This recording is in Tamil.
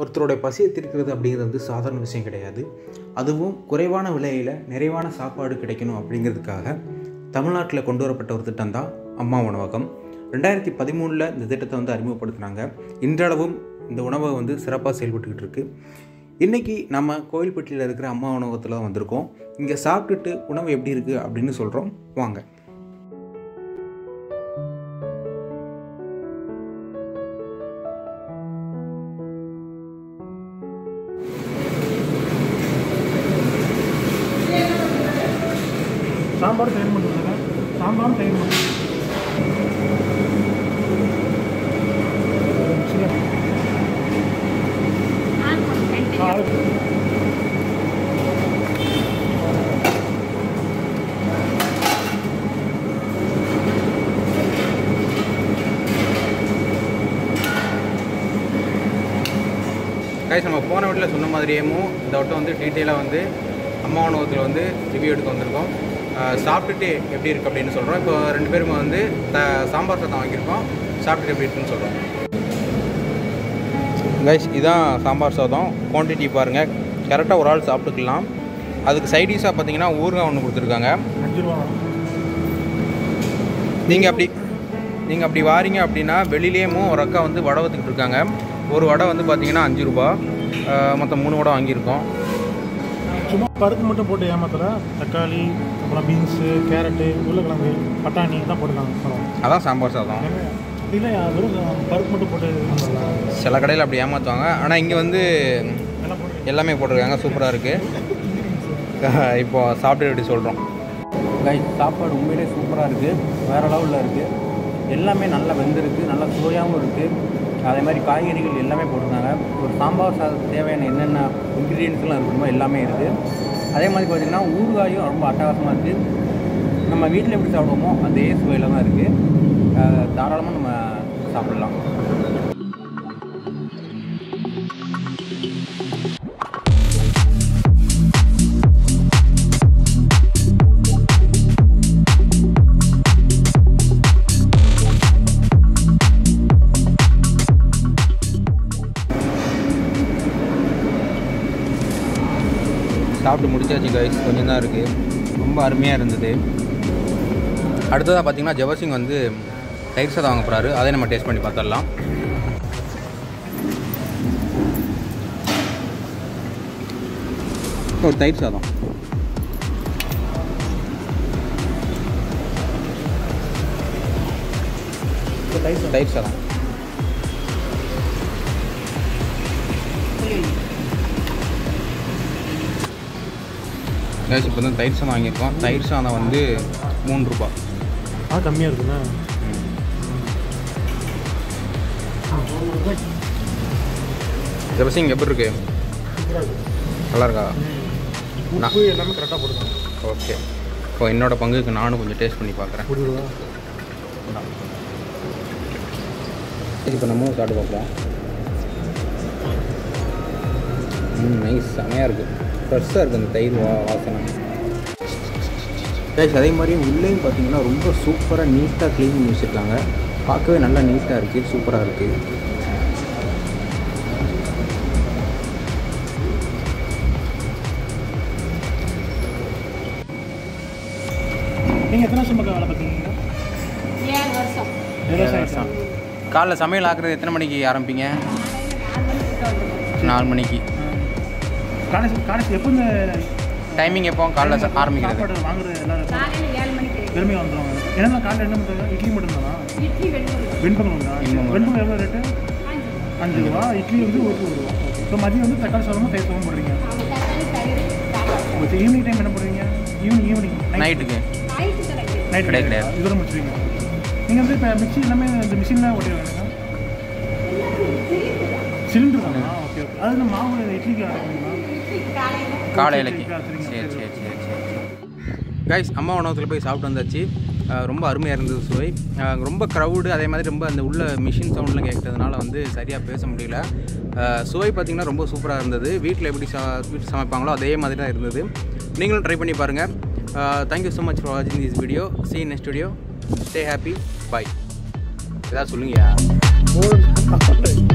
ஒருத்தருடைய பசியை தீர்க்கிறது அப்படிங்கிறது வந்து சாதாரண விஷயம் கிடையாது அதுவும் குறைவான விலையில் நிறைவான சாப்பாடு கிடைக்கணும் அப்படிங்கிறதுக்காக தமிழ்நாட்டில் கொண்டு வரப்பட்ட ஒரு திட்டம் தான் அம்மா உணவகம் ரெண்டாயிரத்தி பதிமூணில் இந்த திட்டத்தை வந்து அறிமுகப்படுத்தினாங்க இன்றளவும் இந்த உணவை வந்து சிறப்பாக செயல்பட்டுக்கிட்டு இருக்கு இன்றைக்கி நம்ம கோயில்பட்டியில் இருக்கிற அம்மா உணவகத்தில் தான் வந்திருக்கோம் இங்கே சாப்பிட்டுட்டு உணவு எப்படி இருக்குது அப்படின்னு சொல்கிறோம் வாங்க சாம்பார் தயிர் மட்டும் இல்லைங்க சாம்பாரும் தயிர் மட்டும் சரி. ஆ, கைஸ் நம்ம போன வீட்டில் சொன்ன மாதிரியேவும் இந்த வட்டம் வந்து டீட்டெயிலாக வந்து அம்மா உணவகத்தில் வந்து ரிவ்யூ எடுக்க வந்திருக்கோம் அஹ் சாப்பிட்டுட்டு எப்படி இருக்குது அப்படின்னு சொல்கிறோம் இப்போ ரெண்டு பேரும் வந்து த சாம்பார் சாதம் வாங்கியிருக்கோம் சாப்பிட்டுட்டு எப்படி இருக்குன்னு சொல்கிறோம் கைஸ் இதான் சாம்பார் சாதம் குவான்டிட்டி பாருங்கள் கரெக்டாக ஒரு ஆள் சாப்பிட்டுக்கலாம் அதுக்கு சைடிஷாக பார்த்தீங்கன்னா ஊறுகாய் ஒன்று கொடுத்துருக்காங்க அஞ்சு ரூபா நீங்கள் அப்படி நீங்கள் அப்படி வாரீங்க அப்படின்னா வெளியிலேயும் ஒரு அக்கா வந்து வடை வத்துக்கிட்டு இருக்காங்க ஒரு வடை வந்து பார்த்தீங்கன்னா அஞ்சு ரூபா அஹ் மொத்தம் மூணு வடை வாங்கியிருக்கோம் சும்மா பருப்பு மட்டும் போட்டு ஏமாத்தல தக்காளி அப்புறம் பீன்ஸு கேரட்டு உருளைக்கிழங்கு பட்டாணி தான் போட்டுருக்காங்க பரவாயில்ல. அதான் சாம்பார் சாதம் இல்லை வெறும் பருப்பு மட்டும் போட்டு ஏமாத்தல. சில கடையில் அப்படி ஏமாற்றுவாங்க ஆனால் இங்கே வந்து எல்லாம் போட்டு எல்லாமே போட்டிருக்காங்க சூப்பராக இருக்குது இப்போது சாப்பிட்டு எப்படி சொல்கிறோம் கைஸ் சாப்பாடு உண்மையிலே சூப்பராக இருக்குது வேறு லெவலில் இருக்குது எல்லாமே நல்லா வெந்திருக்கு நல்லா சுவையாகவும் இருக்குது அதே மாதிரி காய்கறிகள் எல்லாமே போட்டிருந்தாங்க ஒரு சாம்பார் சாதத்துக்கு தேவையான என்னென்ன இன்க்ரீடியன்ஸ்லாம் இருக்கணுமோ எல்லாமே இருக்குது அதே மாதிரி பார்த்திங்கன்னா ஊறுகாயும் ரொம்ப அட்டகாசமாக இருக்குது நம்ம வீட்டில் எப்படி சாப்பிடுவோமோ அதே சுவையில் தான் இருக்குது தாராளமாக நம்ம சாப்பிடலாம் சாப்பிட்டு முடிச்சாச்சு கைஸ் கொஞ்சம் தான் இருக்குது ரொம்ப அருமையாக இருந்தது அடுத்ததாக பார்த்தீங்கன்னா ஜவசிங் வந்து தயிர் சாதம் வாங்க போகிறாரு அதை நம்ம டேஸ்ட் பண்ணி பார்த்துடலாம் ஒரு தயிர் சாதம் தயிர் சாதம் கைஸ் இப்போ தான் தயிர் சாதம் வாங்கியிருக்கோம் தயிர் சாதம் வந்து மூணு ரூபா ஆ கம்மியாக இருக்குண்ணா ஜவசிங் எப்படி இருக்கு சூப்பராக இருக்குது நல்லா இருக்கா உப்பு எல்லாமே கரெக்டாக போட்டுருக்காங்க ஓகே இப்போ என்னோட பங்குக்கு நானும் கொஞ்சம் டேஸ்ட் பண்ணி பார்க்குறேன் ஒரு ரூபா இப்போ நம்மளும் சாப்பிட்டு பார்க்கலாம் ம் நைஸ் செமையாக இருக்குது ஃப்ரெஷ்ஷாக இருக்குது அந்த தயிர் வா வாசனை கைஸ் அதே மாதிரி உள்ளேயும் பார்த்தீங்கன்னா ரொம்ப சூப்பராக நீட்டாக க்ளீன் பண்ணி வச்சுருக்காங்க பார்க்கவே நல்லா நீட்டாக இருக்குது சூப்பராக இருக்குது நீங்கள் எத்தனை வருஷம் பக்கம் வேலை பார்த்தீங்க ஏழு வருஷம் விவசாயம் காலைல சமையல் ஆக்குறது எத்தனை மணிக்கு ஆரம்பிப்பீங்க நாலு மணிக்கு காலேஜ் காலேஜ் எப்போ இந்த டைமிங் எப்போ காலைல ச- ஆரம்பிக்கிறது சாப்பாடு வாங்குறது எல்லாரும் காலையில் ஏழு மணிக்கு பெருமையாக வந்துடுவாங்க என்னென்ன காலையில் என்ன பண்ணுறாங்க இட்லி மட்டும் தானா இட்லி வெள்ளூர் வெண்பகம் உண்டா வெண்பொங்கல். வெண்பகம் எவ்வளோ ரேட்டு அஞ்சு ரூபா இட்லி வந்து ஒரு ஒரு ரூபா இப்போ மதியம் வந்து தக்காளி சாதமும் தயிர் சாதமும் போடுறீங்க அவங்க தக்காளி தயிர் சாப்பாடு ஓகே ஈவினிங் டைம் என்ன பண்ணுறீங்க ஈவினிங் ஈவினிங் நைட்டுக்கு நைட்டு கிடைக்கும் நைட் கிடையாது, கிடையாது. இதோட முடிச்சுவீங்க நீங்கள் வந்து இப்போ மிக்ஸி எல்லாமே இந்த மிஷினில் ஓட்டிடுவாங்க சிலிண்டர் தானா ஓகே ஓகே அது இந்த மாவு இட்லிக்கு அரைக்கணுங்களா இட்லி காலையில் காலையிலக்கு சரிங்க, சரி சரி. சரி சரி சரி கைஸ் அம்மா உணவகத்தில் போய் சாப்பிட்டு வந்தாச்சு அஹ் ரொம்ப அருமையாக இருந்தது சுவை அஹ் ரொம்ப க்ரௌடு அதே மாதிரி ரொம்ப அந்த உள்ள மிஷின் சவுண்ட்லாம் கேட்கறதுனால வந்து சரியாக பேச முடியல அஹ் சுவை பார்த்திங்கன்னா ரொம்ப சூப்பராக இருந்தது வீட்டில் எப்படி சா வீட்டு சமைப்பாங்களோ அதே மாதிரி தான் இருந்தது நீங்களும் ட்ரை பண்ணி பாருங்கள் தேங்க்யூ ஸோ மச் ஃபார் வாட்சிங் this video see next video stay happy bye ஏதாவது சொல்லுங்கயா ஓ